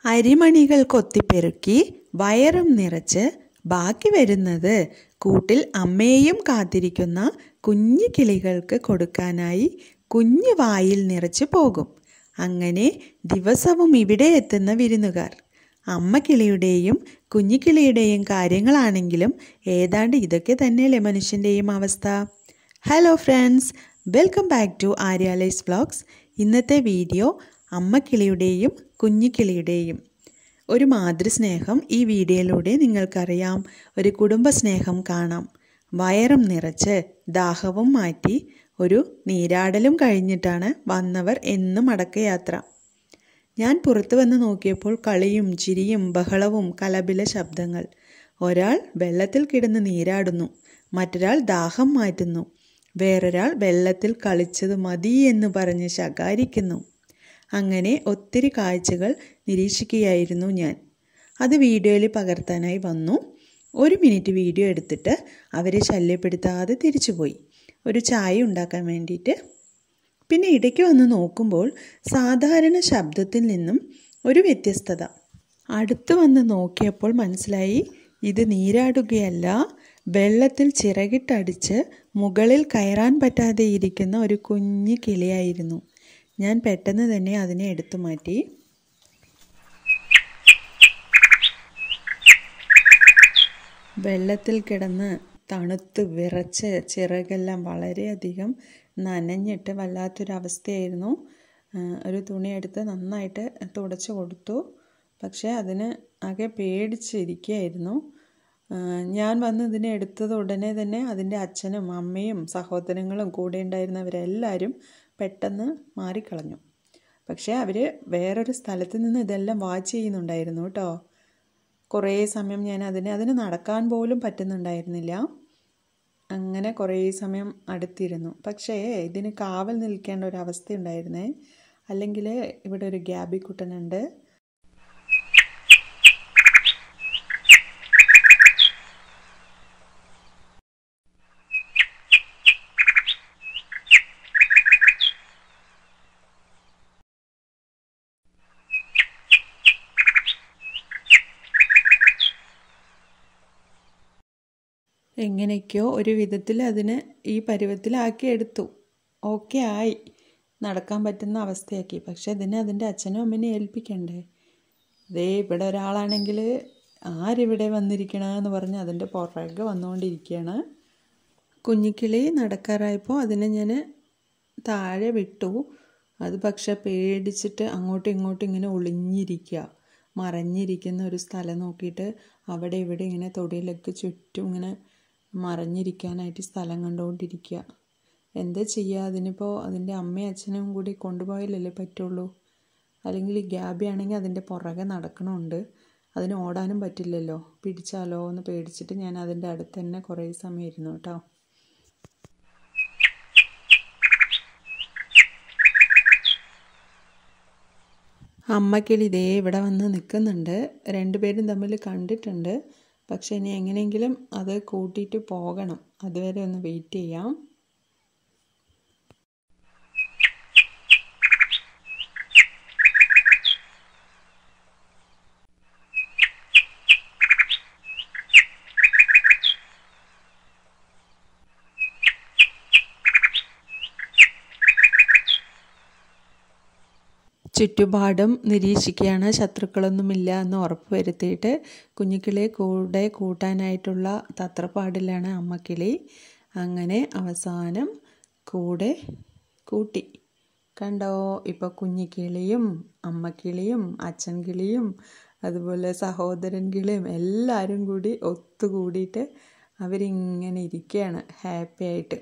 അരിമണികൾ കൊത്തിപ്പെറുക്കി വയറും നിറച്ച് ബാക്കി വരുന്നത് കൂട്ടിൽ അമ്മയെയും കാത്തിരിക്കുന്ന കുഞ്ഞു കിളികൾക്ക് കൊടുക്കാനായി കുഞ്ഞു വായിൽ നിറച്ച് പോകും അങ്ങനെ ദിവസവും ഇവിടെ എത്തുന്ന വിരുന്നുകാർ അമ്മ കിളിയുടെയും കുഞ്ഞു കിളിയുടെയും കാര്യങ്ങളാണെങ്കിലും ഏതാണ്ട് ഇതൊക്കെ തന്നെയല്ലേ മനുഷ്യൻ്റെയും അവസ്ഥ hello friends welcome back to Aryalise vlogs ഇന്നത്തെ വീഡിയോ അമ്മ കിളിയുടെയും കുഞ്ഞു കിളിയുടെയും ഒരു മാതൃസ്നേഹം ഈ വീഡിയോയിലൂടെ നിങ്ങൾക്കറിയാം ഒരു കുടുംബ സ്നേഹം കാണാം വയറും നിറച്ച് ദാഹവും മാറ്റി ഒരു നീരാടലും കഴിഞ്ഞിട്ടാണ് വന്നവർ എന്നും മടക്കയാത്ര ഞാൻ പുറത്തു വന്ന് നോക്കിയപ്പോൾ കളിയും ചിരിയും ബഹളവും കലപില ശബ്ദങ്ങൾ ഒരാൾ വെള്ളത്തിൽ കിടന്ന് നീരാടുന്നു മറ്റൊരാൾ ദാഹം മാറ്റുന്നു വേറൊരാൾ വെള്ളത്തിൽ കളിച്ചത് മതി എന്ന് പറഞ്ഞ് ശകാരിക്കുന്നു അങ്ങനെ ഒത്തിരി കാഴ്ചകൾ നിരീക്ഷിക്കുകയായിരുന്നു ഞാൻ അത് വീഡിയോയിൽ പകർത്താനായി വന്നു ഒരു മിനിറ്റ് വീഡിയോ എടുത്തിട്ട് അവരെ ശല്യപ്പെടുത്താതെ തിരിച്ചുപോയി ഒരു ചായ ഉണ്ടാക്കാൻ വേണ്ടിയിട്ട് പിന്നെ ഇടയ്ക്ക് വന്ന് നോക്കുമ്പോൾ സാധാരണ ശബ്ദത്തിൽ നിന്നും ഒരു വ്യത്യസ്തത അടുത്ത് വന്ന് നോക്കിയപ്പോൾ മനസ്സിലായി ഇത് നീരാടുകയല്ല വെള്ളത്തിൽ ചിറകിട്ടടിച്ച് മുകളിൽ കയറാൻ പറ്റാതെ ഇരിക്കുന്ന ഒരു കുഞ്ഞു കിളിയായിരുന്നു ഞാൻ പെട്ടെന്ന് തന്നെ അതിനെ എടുത്തു മാറ്റി വെള്ളത്തിൽ കിടന്ന് തണുത്ത് വിറച്ച് ചിറകെല്ലാം വളരെയധികം നനഞ്ഞിട്ട് വല്ലാത്തൊരവസ്ഥയായിരുന്നു ഒരു തുണിയെടുത്ത് നന്നായിട്ട് തുടച്ച് കൊടുത്തു പക്ഷേ അതിന് ആകെ പേടിച്ചിരിക്കുകയായിരുന്നു ഞാൻ വന്ന് ഇതിനെ എടുത്തത് ഉടനെ തന്നെ അതിൻ്റെ അച്ഛനും അമ്മയും സഹോദരങ്ങളും കൂടെ ഉണ്ടായിരുന്നവരെല്ലാവരും പെട്ടെന്ന് മാറിക്കളഞ്ഞു പക്ഷേ അവർ വേറൊരു സ്ഥലത്ത് നിന്ന് ഇതെല്ലാം വാച്ച് ചെയ്യുന്നുണ്ടായിരുന്നു കേട്ടോ കുറേ സമയം ഞാൻ അതിനെ അതിന് നടക്കാൻ പോലും പറ്റുന്നുണ്ടായിരുന്നില്ല അങ്ങനെ കുറേ സമയം അടുത്തിരുന്നു പക്ഷേ ഇതിന് കാവൽ നിൽക്കേണ്ട ഒരു അവസ്ഥ ഉണ്ടായിരുന്നേ അല്ലെങ്കിൽ ഇവിടെ ഒരു ഗ്യാബിക്കുട്ടനുണ്ട് എങ്ങനെയൊക്കെയോ ഒരു വിധത്തിൽ അതിന് ഈ പരുവത്തിലാക്കി എടുത്തു ഓക്കെ ആയി നടക്കാൻ പറ്റുന്ന അവസ്ഥയാക്കി പക്ഷെ ഇതിനെ അതിൻ്റെ അച്ഛനും അമ്മനെ ഏൽപ്പിക്കണ്ടേ ദേ ഇവിടെ ഒരാളാണെങ്കിൽ ആരിവിടെ വന്നിരിക്കണമെന്ന് പറഞ്ഞ് അതിൻ്റെ പുറകെ വന്നുകൊണ്ടിരിക്കുകയാണ് കുഞ്ഞിക്കിളി നടക്കാറായപ്പോൾ അതിനെ ഞാൻ താഴെ വിട്ടു അത് പക്ഷെ പേടിച്ചിട്ട് അങ്ങോട്ടും ഇങ്ങോട്ടും ഇങ്ങനെ ഒളിഞ്ഞിരിക്കുക മറഞ്ഞിരിക്കുന്ന ഒരു സ്ഥലം നോക്കിയിട്ട് അവിടെ ഇവിടെ ഇങ്ങനെ തൊടിയിലൊക്കെ ചുറ്റും ഇങ്ങനെ മറഞ്ഞിരിക്കാനായിട്ട് സ്ഥലം കണ്ടുകൊണ്ടിരിക്കുക എന്താ ചെയ്യുക അതിനിപ്പോൾ അതിൻ്റെ അമ്മയും അച്ഛനും കൂടി കൊണ്ടുപോയാലല്ലേ പറ്റുള്ളൂ അല്ലെങ്കിൽ ഈ ഗ്യാബി ആണെങ്കിൽ അതിൻ്റെ പുറകെ നടക്കണമുണ്ട് അതിന് ഓടാനും പറ്റില്ലല്ലോ പിടിച്ചാലോ എന്ന് പേടിച്ചിട്ട് ഞാൻ അതിൻ്റെ അടുത്ത് തന്നെ കുറേ സമയം ഇരുന്നു കേട്ടോ അമ്മക്കിളി ഇതേ ഇവിടെ വന്ന് നിൽക്കുന്നുണ്ട് രണ്ടുപേരും തമ്മിൽ കണ്ടിട്ടുണ്ട് പക്ഷെ ഇനി എങ്ങനെയെങ്കിലും അത് കൂട്ടിയിട്ട് പോകണം അതുവരെ ഒന്ന് വെയിറ്റ് ചെയ്യാം ചുറ്റുപാടും നിരീക്ഷിക്കുകയാണ് ശത്രുക്കളൊന്നുമില്ല എന്ന് ഉറപ്പ് വരുത്തിയിട്ട് കുഞ്ഞിക്കിളിയെ കൂടെ കൂട്ടാനായിട്ടുള്ള തത്രപ്പാടിലാണ് അമ്മക്കിളി അങ്ങനെ അവസാനം കൂടെ കൂട്ടി കണ്ടോ ഇപ്പോൾ കുഞ്ഞിക്കിളിയും അമ്മക്കിളിയും അച്ഛൻ കിളിയും അതുപോലെ സഹോദരൻ കിളിയും എല്ലാവരും കൂടി ഒത്തുകൂടിയിട്ട് അവരിങ്ങനെ ഇരിക്കുകയാണ് ഹാപ്പി ആയിട്ട്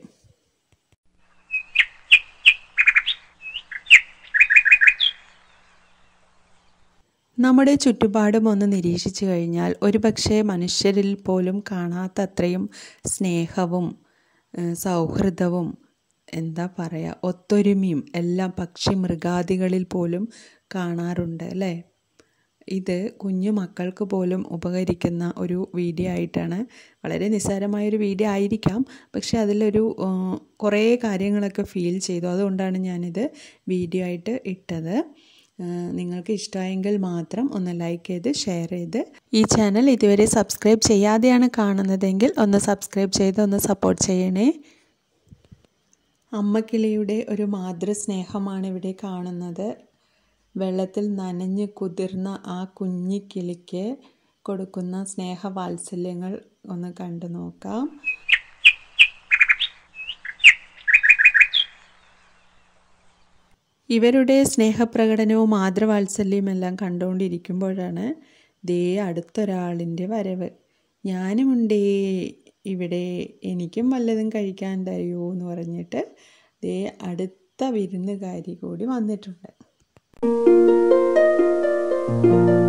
നമ്മുടെ ചുറ്റുപാടും ഒന്ന് നിരീക്ഷിച്ചു കഴിഞ്ഞാൽ ഒരുപക്ഷെ മനുഷ്യരിൽ പോലും കാണാത്ത അത്രയും സ്നേഹവും സൗഹൃദവും എന്താ പറയുക ഒത്തൊരുമയും എല്ലാം പക്ഷി മൃഗാദികളിൽ പോലും കാണാറുണ്ട് അല്ലേ ഇത് കുഞ്ഞു മക്കൾക്ക് പോലും ഉപകരിക്കുന്ന ഒരു വീഡിയോ ആയിട്ടാണ് വളരെ നിസ്സാരമായൊരു വീഡിയോ ആയിരിക്കാം പക്ഷെ അതിലൊരു കുറേ കാര്യങ്ങളൊക്കെ ഫീൽ ചെയ്തു അതുകൊണ്ടാണ് ഞാനിത് വീഡിയോ ആയിട്ട് ഇട്ടത് നിങ്ങൾക്ക് ഇഷ്ടമായെങ്കിൽ മാത്രം ഒന്ന് ലൈക്ക് ചെയ്ത് ഷെയർ ചെയ്ത് ഈ ചാനൽ ഇതുവരെ സബ്സ്ക്രൈബ് ചെയ്യാതെയാണ് കാണുന്നതെങ്കിൽ ഒന്ന് സബ്സ്ക്രൈബ് ചെയ്ത് ഒന്ന് സപ്പോർട്ട് ചെയ്യണേ അമ്മക്കിളിയുടെ ഒരു മാതൃസ്നേഹമാണ് ഇവിടെ കാണുന്നത് വെള്ളത്തിൽ നനഞ്ഞ് കുതിർന്ന ആ കുഞ്ഞിക്കിളിക്ക് കൊടുക്കുന്ന സ്നേഹവാത്സല്യങ്ങൾ ഒന്ന് കണ്ടു നോക്കാം ഇവരുടെ സ്നേഹപ്രകടനവും മാതൃവാത്സല്യവും എല്ലാം കണ്ടുകൊണ്ടിരിക്കുമ്പോഴാണ് ദേ അടുത്തൊരാളിൻ്റെ വരവ് ഞാനുമുണ്ടേ ഇവിടെ എനിക്കും വല്ലതും കഴിക്കാൻ തരുമോ എന്ന് പറഞ്ഞിട്ട് ദേ അടുത്ത വിരുന്നുകാരി കൂടി വന്നിട്ടുണ്ട്